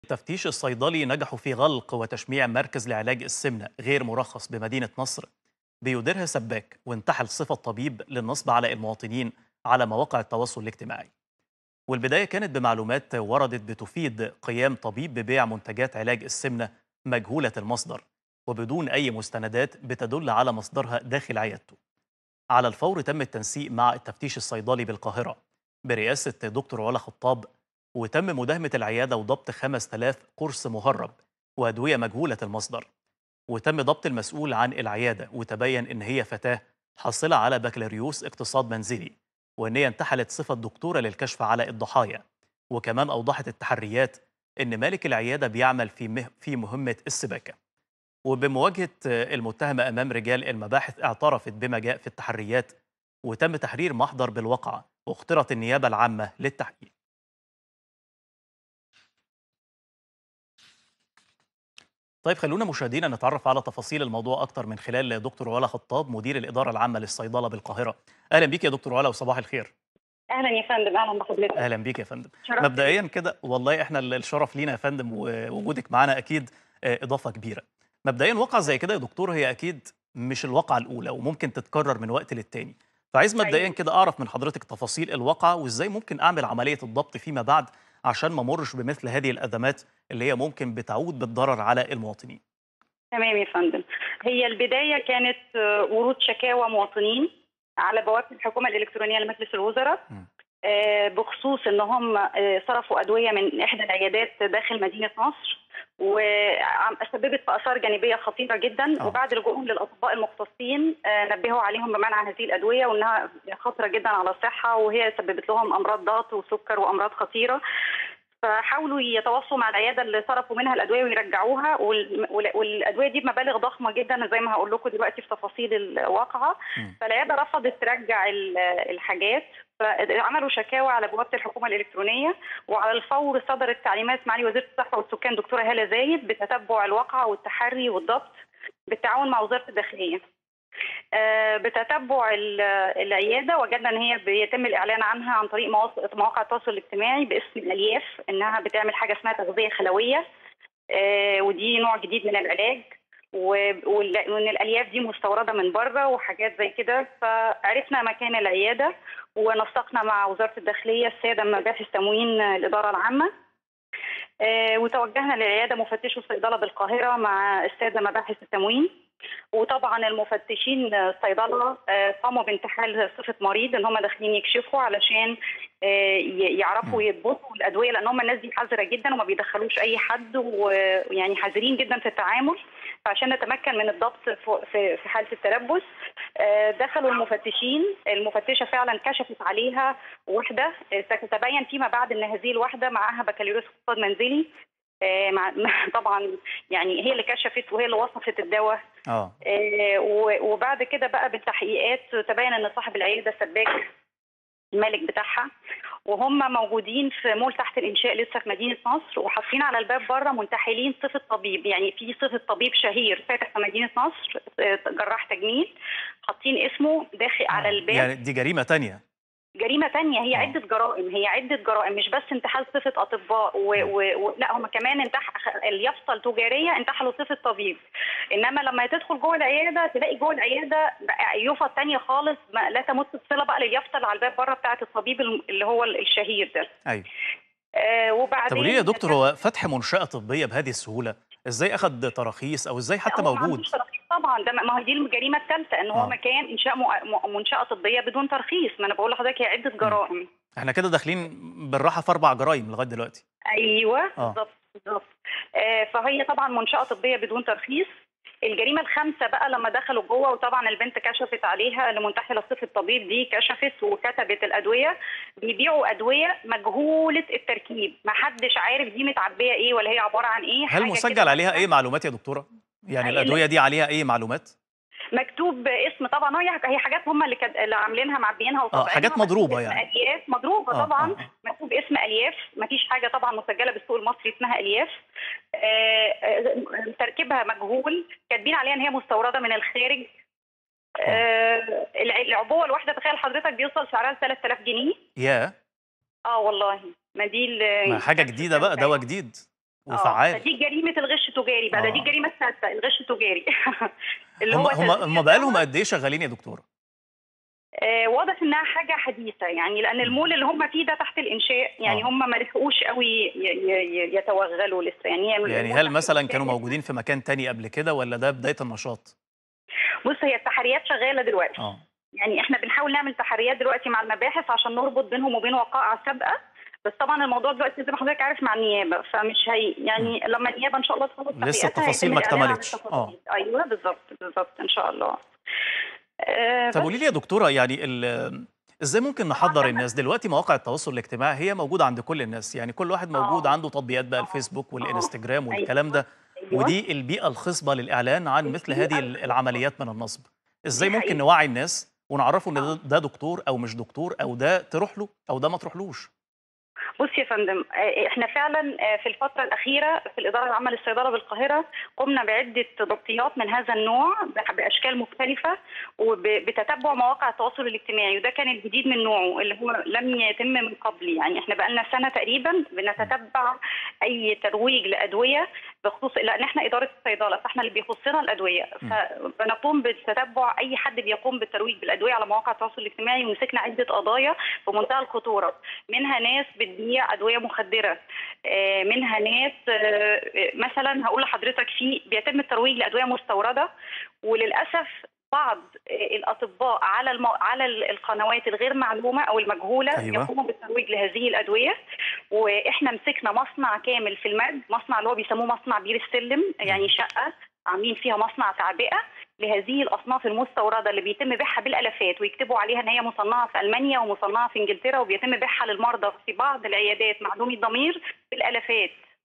التفتيش الصيدلي نجحوا في غلق وتشميع مركز لعلاج السمنة غير مرخص بمدينة نصر بيديرها سباك وانتحل صفة طبيب للنصب على المواطنين على مواقع التواصل الاجتماعي والبداية كانت بمعلومات وردت بتفيد قيام طبيب ببيع منتجات علاج السمنة مجهولة المصدر وبدون أي مستندات بتدل على مصدرها داخل عيادته على الفور تم التنسيق مع التفتيش الصيدلي بالقاهرة برئاسة دكتور علا خطاب وتم مداهمة العيادة وضبط 5000 قرص مهرب وأدوية مجهولة المصدر وتم ضبط المسؤول عن العيادة وتبين إن هي فتاة حاصلة على بكالوريوس اقتصاد منزلي وإن هي انتحلت صفة دكتورة للكشف على الضحايا وكمان أوضحت التحريات إن مالك العيادة بيعمل في مه في مهمة السباكة وبمواجهة المتهمة أمام رجال المباحث اعترفت بما جاء في التحريات وتم تحرير محضر بالواقعة واخترت النيابة العامة للتحقيق طيب خلونا مشاهدينا نتعرف على تفاصيل الموضوع اكتر من خلال دكتور علا خطاب مدير الاداره العامه للصيدله بالقاهره اهلا بيك يا دكتور علا وصباح الخير اهلا يا فندم اهلا بحضرتك اهلا بيك يا فندم شرف مبدئيا كده والله احنا الشرف لينا يا فندم ووجودك معانا اكيد آه، اضافه كبيره مبدئيا واقعه زي كده يا دكتور هي اكيد مش الواقعه الاولى وممكن تتكرر من وقت للتاني فعايز مبدئيا أيوة. كده اعرف من حضرتك تفاصيل الواقعه وازاي ممكن اعمل عمليه الضبط فيما بعد عشان ما امرش بمثل هذه الازمات اللي هي ممكن بتعود بالضرر على المواطنين تمام يا فندم هي البدايه كانت آه، ورود شكاوى مواطنين على بوابه الحكومه الالكترونيه لمجلس الوزراء م. آه، بخصوص ان هم آه، صرفوا ادويه من احدى العيادات داخل مدينه نصر وسببت في اثار جانبيه خطيره جدا آه. وبعد لجوءهم للاطباء المختصين آه، نبهوا عليهم بمنع هذه الادويه وانها خطره جدا على الصحه وهي سببت لهم امراض ضغط وسكر وامراض خطيره فحاولوا يتواصلوا مع العياده اللي صرفوا منها الادويه ويرجعوها وال- وال- والادويه دي بمبالغ ضخمه جدا زي ما هقول لكم دلوقتي في تفاصيل الواقعه مم. فالعياده رفضت ترجع ال- الحاجات فعملوا شكاوى على بوابه الحكومه الالكترونيه وعلى الفور صدرت تعليمات معالي وزيره الصحه والسكان دكتوره هاله زايد بتتبع الواقعه والتحري والضبط بالتعاون مع وزاره الداخليه. آه، بتتبع ال- العياده وجدنا ان هي بيتم الاعلان عنها عن طريق مواص- مواقع التواصل الاجتماعي باسم الالياف انها بتعمل حاجه اسمها تغذيه خلويه آه، ودي نوع جديد من العلاج و- وال- وان الالياف دي مستورده من بره وحاجات زي كده فعرفنا مكان العياده ونسقنا مع وزاره الداخليه الساده مباحث تموين الاداره العامه آه، وتوجهنا للعياده مفتشو الصيدله بالقاهره مع الساده مباحث التموين وطبعا المفتشين الصيدله آه، قاموا بانتحال صفه مريض ان هم داخلين يكشفوا علشان آه، ي- يعرفوا يضبطوا الادويه لان هم الناس دي حذره جدا وما بيدخلوش اي حد ويعني حذرين جدا في التعامل فعشان نتمكن من الضبط في- في في حاله التلبس آه، دخلوا المفتشين المفتشه فعلا كشفت عليها وحده آه، ستتبين فيما بعد ان هذه الوحده معاها بكالوريوس اقتصاد منزلي آه، مع طبعا يعني هي اللي كشفت وهي اللي وصفت الدواء اه آه، و- وبعد كده بقى بالتحقيقات تبين ان صاحب العياده سباك المالك بتاعها وهم موجودين في مول تحت الانشاء لسه في مدينه نصر وحاطين على الباب بره منتحلين صفه طبيب يعني في صفه طبيب شهير فاتح في مدينه نصر آه، جراح تجميل حاطين اسمه داخل على الباب يعني دي جريمه تانية جريمه تانية هي آه. عده جرائم هي عده جرائم مش بس انتحال صفه اطباء و... و... و... لا هم كمان انتح اليافطه التجاريه انتحلوا صفه طبيب انما لما تدخل جوه العياده تلاقي جوه العياده بقى يافط تانية خالص ما لا تمت الصله بقى لليافطه اللي على الباب بره بتاعه الطبيب الم- اللي هو الشهير ده ايوه آه طب وبعدين وليه يا دكتور هو فتح منشاه طبيه بهذه السهوله ازاي اخذ تراخيص او ازاي حتى هو ما موجود عندوش ترخيص طبعا ده ما هي دي الجريمه الثالثه ان هو آه. مكان انشاء م... م- منشاه طبيه بدون ترخيص ما انا بقول لحضرتك هي عده جرائم احنا كده داخلين بالراحه في اربع جرائم لغايه دلوقتي ايوه آه. بالظبط بالظبط آه، فهي طبعا منشاه طبيه بدون ترخيص الجريمه الخامسه بقى لما دخلوا جوه وطبعا البنت كشفت عليها اللي منتحله صفه الطبيب دي كشفت وكتبت الادويه بيبيعوا ادويه مجهوله التركيب ما حدش عارف دي متعبيه ايه ولا هي عباره عن ايه هل حاجة مسجل كده عليها اي معلومات يا دكتوره يعني أي- الادويه دي عليها اي معلومات مكتوب اسم طبعا هي هي حاجات هم اللي كد... اللي عاملينها معبيينها وطبعا حاجات مضروبة يعني. الياف مضروبه آه، طبعا آه، آه. مكتوب اسم الياف مفيش حاجه طبعا مسجله بالسوق المصري اسمها الياف آه، آه، تركيبها مجهول كاتبين عليها ان هي مستورده من الخارج آه، الع- العبوه الواحده تخيل حضرتك بيوصل سعرها ل 3000 جنيه يا اه والله ما دي ال- ما حاجه جديده بقى دواء جديد آه، وفعال فدي جريمه الغش التجاري بقى ده دي آه. الجريمه السادسه الغش التجاري اللي هم هو هم تزوير هم بقالهم الدواء. قد ايه شغالين يا دكتوره آه، واضح انها حاجه حديثه يعني لان المول اللي هم فيه ده تحت الانشاء يعني آه. هم ما لحقوش قوي ي- ي- ي- يتوغلوا لسه يعني هي يعني المول هل تحت مثلا الإنشاء كانوا لسه. موجودين في مكان تاني قبل كده ولا ده بدايه النشاط بص هي التحريات شغاله دلوقتي اه يعني احنا بنحاول نعمل تحريات دلوقتي مع المباحث عشان نربط بينهم وبين وقائع سابقه بس طبعا الموضوع دلوقتي زي ما حضرتك عارف مع النيابه فمش هي يعني لما النيابه ان شاء الله تخلص لسه تحقيقاتها التفاصيل هيتم ما الإعلان عن اكتملتش. التفاصيل. ايوه بالظبط بالظبط ان شاء الله آه، طب بس قولي لي يا دكتوره يعني ال- ازاي ممكن نحضر الناس دلوقتي مواقع التواصل الاجتماعي هي موجوده عند كل الناس يعني كل واحد موجود آه. عنده تطبيقات بقى آه. الفيسبوك آه. والانستجرام أيوة. والكلام ده أيوة. ودي البيئه الخصبه للاعلان عن مثل البيئة هذه ال- العمليات من النصب ازاي دي ممكن حقيقة. نوعي الناس ونعرفه ان آه. ده- ده دكتور او مش دكتور او ده تروح له او ده ما تروحلوش بص يا فندم آه، احنا فعلا آه، في الفتره الاخيره في الاداره العامه للصيدله بالقاهره قمنا بعده ضبطيات من هذا النوع بح- باشكال مختلفه وبتتبع مواقع التواصل الاجتماعي وده كان الجديد من نوعه اللي هو لم يتم من قبل يعني احنا بقالنا سنه تقريبا بنتتبع اي ترويج لادويه بخصوص لان احنا اداره الصيدله فاحنا اللي بيخصنا الادويه فبنقوم بتتبع اي حد بيقوم بالترويج بالادويه على مواقع التواصل الاجتماعي ومسكنا عده قضايا في منتهى الخطوره منها ناس بتبيع ادويه مخدره آه، منها ناس آه، مثلا هقول لحضرتك في بيتم الترويج لادويه مستورده وللاسف بعض آه، الاطباء على المو... على ال- القنوات الغير معلومه او المجهوله أيوة. يقوموا بالترويج لهذه الادويه واحنا مسكنا مصنع كامل في المرج مصنع اللي هو بيسموه مصنع بير السلم يعني شقه عاملين فيها مصنع تعبئه لهذه الاصناف المستورده اللي بيتم بيعها بالالافات ويكتبوا عليها ان هي مصنعه في المانيا ومصنعه في انجلترا وبيتم بيعها للمرضى في بعض العيادات معدومي الضمير بالالافات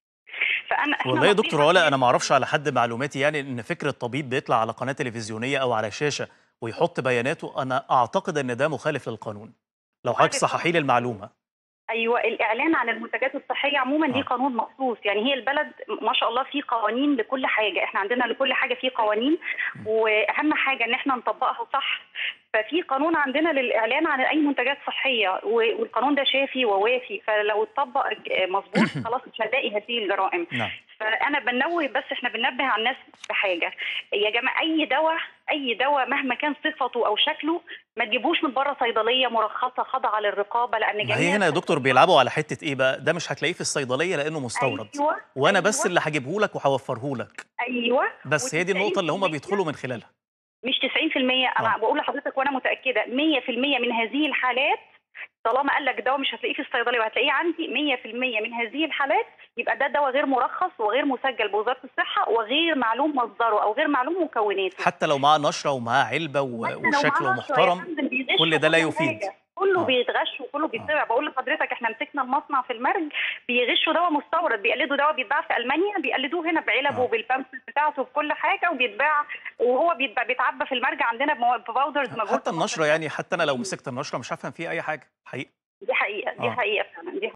فانا احنا والله يا نصيحة دكتور ولا للناس- انا ما اعرفش على حد معلوماتي يعني ان فكره طبيب بيطلع على قناه تلفزيونيه او على شاشه ويحط بياناته انا اعتقد ان ده مخالف للقانون لو حضرتك مخالف صححي لي المعلومه ايوه الاعلان عن المنتجات الصحيه عموما دي آه. قانون مخصوص يعني هي البلد ما شاء الله في قوانين لكل حاجه احنا عندنا لكل حاجه في قوانين واهم حاجه ان احنا نطبقها صح ففي قانون عندنا للاعلان عن اي منتجات صحيه و- والقانون ده شافي ووافي فلو اتطبق مظبوط خلاص مش هنلاقي هذه الجرائم نعم فانا بنوه بس احنا بننبه على الناس بحاجه يا جماعه اي دواء اي دواء مهما كان صفته او شكله ما تجيبوش من بره صيدليه مرخصه خاضعه للرقابه لان ما جميع هي هنا يا دكتور بيلعبوا على حته ايه بقى ده مش هتلاقيه في الصيدليه لانه مستورد ايوه وانا بس أيوة. اللي هجيبه لك وهوفره لك ايوه بس هي دي النقطه اللي هم و90% بيدخلوا من خلالها مش 90% انا آه. بقول لحضرتك وانا متاكده 100% من هذه الحالات طالما قال لك دواء مش هتلاقيه في الصيدليه وهتلاقيه عندي 100% من هذه الحالات يبقى ده دواء غير مرخص وغير مسجل بوزاره الصحه وغير معلوم مصدره او غير معلوم مكوناته حتى لو معاه نشره ومعاه علبه و- حتى لو وشكله معاه نشرة يا محترم فندم بيغش كل ده لا كل يفيد. حاجة. كله آه. بيتغش وكله بيتباع بقول لحضرتك احنا مسكنا المصنع في المرج بيغشوا دواء مستورد بيقلدوا دواء بيتباع في المانيا بيقلدوه هنا بعلبه آه. وبالبامفلت بتاعته وبكل حاجه وبيتباع وهو بيتباع بيتعبى في المرج عندنا بمو- بباودرز مجهول حتى النشره يعني حتى انا لو مسكت النشره مش هفهم فيها اي حاجه حقيقي دي حقيقه دي آه. حقيقه فعلا دي